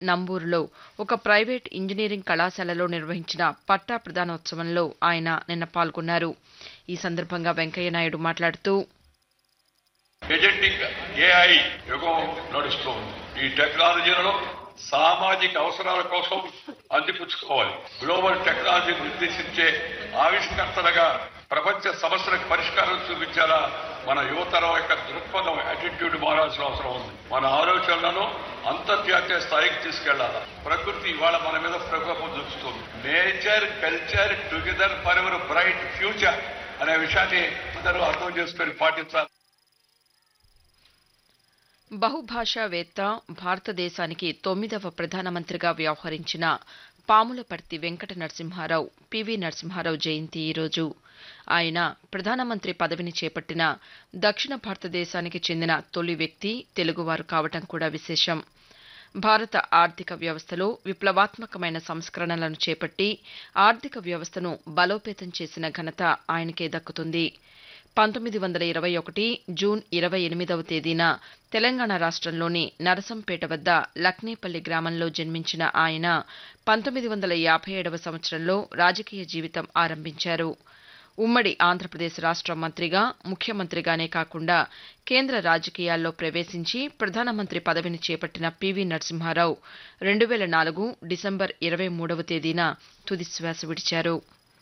నంబూరులో ఒక private engineering కళాశాలలో నిర్వహించిన పట్టా ప్రదానోత్సవంలో ఆయన నిన్న పాల్గొన్నారు ఈ సందర్భంగా వెంకయ్యనాయుడు మాట్లాడుతూ ఎజెంటిక్ ఏఐ యుగం నడుస్తోంది ఈ టెక్నాలజీలను సామాజిక అవసరాల కోసం అందిపుచ్చుకోవాలి గ్లోబల్ టెక్నాలజీ నిర్దేశించే ఆవిష్కర్తలుగా ప్రపంచ సమస్యలకు పరిష్కారం చూపించేలా మన యువతరం యొక్క దృక్పథం యాటిట్యూడ్ మారాల్సిన అవసరం ఉంది మన ఆలోచనలను అంతర్జాతీయ స్థాయికి తీసుకెళ్లాలి ప్రకృతి ఇవాళ మన మీద ప్రభావం చూపుతుంది nature culture together for ever bright future అనే విషయాన్ని అందరూ అర్థం చేసుకొని పాటించాలి బహుభాషావేత్త భారతదేశానికి తొమ్మిదవ ప్రధానమంత్రిగా వ్యవహరించిన పాములపర్తి వెంకట నరసింహారావు పివి నరసింహారావు జయంతి ఈరోజు ఆయన ప్రధానమంత్రి పదవిని చేపట్టిన దక్షిణ భారతదేశానికి చెందిన తొలి వ్యక్తి తెలుగువారు కావటం కూడా విశేషం భారత ఆర్థిక వ్యవస్థలో విప్లవాత్మకమైన సంస్కరణలను చేపట్టి ఆర్థిక వ్యవస్థను బలోపేతం చేసిన ఘనత ఆయనకే దక్కుతుంది పంతొమ్మిది వందల ఇరవై ఒకటి జూన్ ఇరవై ఎనిమిదవ తేదీన తెలంగాణ రాష్ట్రంలోని నరసంపేట వద్ద లక్నేపల్లి గ్రామంలో జన్మించిన ఆయన పంతొమ్మిది వందల యాభై ఏడవ సంవత్సరంలో రాజకీయ జీవితం ఆరంభించారు ఉమ్మడి ఆంధ్రప్రదేశ్ రాష్ట్ర మంత్రిగా ముఖ్యమంత్రిగానే కాకుండా కేంద్ర రాజకీయాల్లో ప్రవేశించి ప్రధానమంత్రి పదవిని చేపట్టిన పివి నరసింహారావు రెండు వేల నాలుగు డిసెంబర్ ఇరవై మూడవ తేదీన తుదిశ్వాస విడిచారు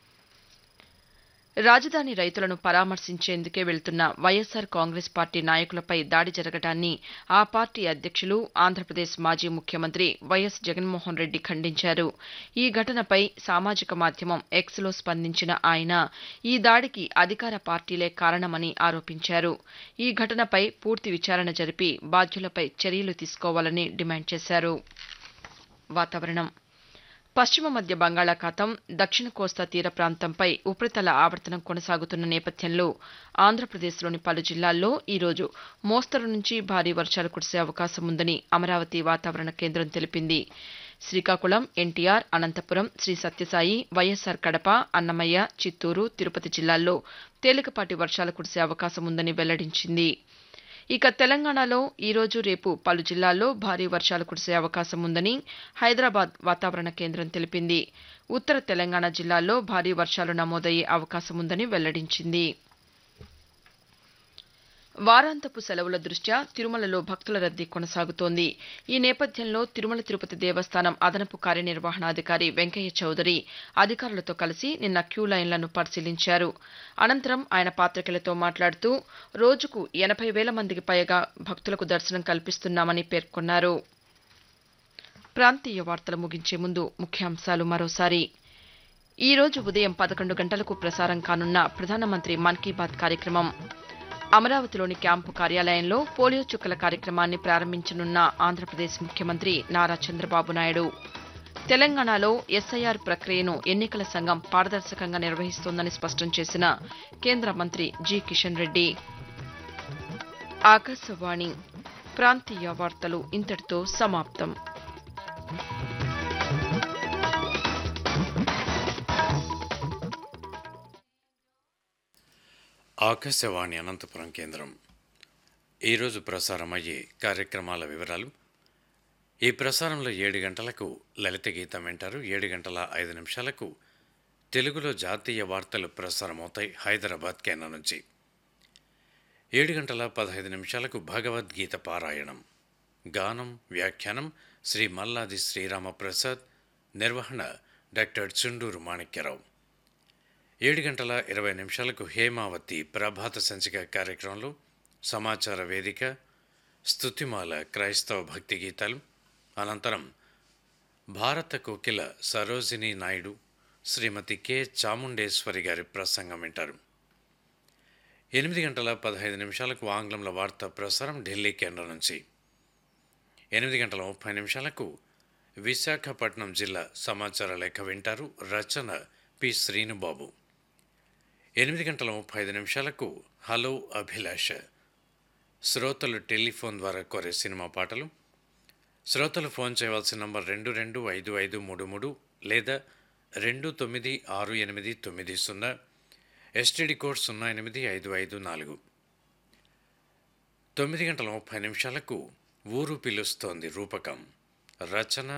రాజధాని రైతులను పరామర్శించేందుకే వెళ్తున్న వైఎస్సార్ కాంగ్రెస్ పార్టీ నాయకులపై దాడి జరగడాన్ని ఆ పార్టీ అధ్యక్షులు ఆంధ్రప్రదేశ్ మాజీ ముఖ్యమంత్రి వైఎస్ జగన్మోహన్ రెడ్డి ఖండించారు ఈ ఘటనపై సామాజిక మాధ్యమం ఎక్స్లో స్పందించిన ఆయన ఈ దాడికి అధికార పార్టీలే కారణమని ఆరోపించారు ఈ ఘటనపై పూర్తి విచారణ జరిపి బాధ్యులపై చర్యలు తీసుకోవాలని డిమాండ్ చేశారు వాతావరణం పశ్చిమ మధ్య బంగాళాఖాతం దక్షిణ కోస్తా తీర ప్రాంతంపై ఉపరితల ఆవర్తనం కొనసాగుతున్న నేపథ్యంలో ఆంధ్రప్రదేశ్లోని పలు జిల్లాల్లో ఈరోజు మోస్తరు నుంచి భారీ వర్షాలు కురిసే అవకాశం ఉందని అమరావతి వాతావరణ కేంద్రం తెలిపింది శ్రీకాకుళం ఎన్టీఆర్ అనంతపురం శ్రీ సత్యసాయి వైఎస్సార్ కడప అన్నమయ్య చిత్తూరు తిరుపతి జిల్లాల్లో తేలికపాటి వర్షాలు కురిసే అవకాశం ఉందని వెల్లడించింది ఇక తెలంగాణలో ఈరోజు రేపు పలు జిల్లాల్లో భారీ వర్షాలు కురిసే అవకాశం ఉందని హైదరాబాద్ వాతావరణ కేంద్రం తెలిపింది ఉత్తర తెలంగాణ జిల్లాల్లో భారీ వర్షాలు నమోదయ్యే అవకాశం ఉందని వెల్లడించింది వారాంతపు సెలవుల దృష్ట్యా తిరుమలలో భక్తుల రద్దీ కొనసాగుతోంది ఈ నేపథ్యంలో తిరుమల తిరుపతి దేవస్థానం అదనపు కార్యనిర్వహణాధికారి వెంకయ్య చౌదరి అధికారులతో కలిసి నిన్న క్యూ లైన్లను పరిశీలించారు అనంతరం ఆయన పాతికేయులతో మాట్లాడుతూ రోజుకు ఎనభై వేల మందికి పైగా భక్తులకు దర్శనం కల్పిస్తున్నామని పేర్కొన్నారు ప్రాంతీయ వార్తలు ముగించే ముందు ముఖ్యాంశాలు మరోసారి ఈ రోజు ఉదయం పదకొండు గంటలకు ప్రసారం కానున్న ప్రధానమంత్రి మన్ కీ బాత్ కార్యక్రమం అమరావతిలోని క్యాంపు కార్యాలయంలో పోలియో చుక్కల కార్యక్రమాన్ని ప్రారంభించనున్న ఆంధ్రప్రదేశ్ ముఖ్యమంత్రి నారా చంద్రబాబు నాయుడు తెలంగాణలో ఎస్ఐఆర్ ప్రక్రియను ఎన్నికల సంఘం పారదర్శకంగా నిర్వహిస్తోందని స్పష్టం చేసిన కేంద్ర మంత్రి జి కిషన్ రెడ్డి ఆకాశవాణి ప్రాంతీయ వార్తలు ఇంతటితో సమాప్తం ఆకాశవాణి అనంతపురం కేంద్రం ఈరోజు ప్రసారమయ్యే కార్యక్రమాల వివరాలు ఈ ప్రసారంలో ఏడు గంటలకు లలిత గీతం వింటారు ఏడు గంటల ఐదు నిమిషాలకు తెలుగులో జాతీయ వార్తలు ప్రసారమవుతాయి హైదరాబాద్ కేంద్రం నుంచి ఏడు గంటల పదహైదు నిమిషాలకు భగవద్గీత పారాయణం గానం వ్యాఖ్యానం శ్రీ మల్లాది శ్రీరామప్రసాద్ నిర్వహణ డాక్టర్ చుండూరు మాణిక్యరావు ఏడు గంటల ఇరవై నిమిషాలకు హేమావతి ప్రభాత సంచిక కార్యక్రమంలో సమాచార వేదిక స్తుతిమాల క్రైస్తవ భక్తి గీతాలు అనంతరం భారత కోకిల సరోజిని నాయుడు శ్రీమతి కె చాముండేశ్వరి గారి ప్రసంగం వింటారు ఎనిమిది గంటల పదహైదు నిమిషాలకు ఆంగ్లంలో వార్తా ప్రసారం ఢిల్లీ కేంద్రం నుంచి ఎనిమిది గంటల ముప్పై నిమిషాలకు విశాఖపట్నం జిల్లా సమాచార లేఖ వింటారు రచన పి శ్రీనుబాబు ఎనిమిది గంటల ముప్పై ఐదు నిమిషాలకు హలో అభిలాష శ్రోతలు టెలిఫోన్ ద్వారా కోరే సినిమా పాటలు శ్రోతలు ఫోన్ చేయవలసిన నంబర్ రెండు రెండు ఐదు ఐదు మూడు మూడు లేదా రెండు తొమ్మిది ఆరు ఎనిమిది తొమ్మిది సున్నా ఎస్టీడీ కోడ్ సున్నా ఎనిమిది ఐదు ఐదు నాలుగు తొమ్మిది గంటల ముప్పై నిమిషాలకు ఊరు పిలుస్తోంది రూపకం రచన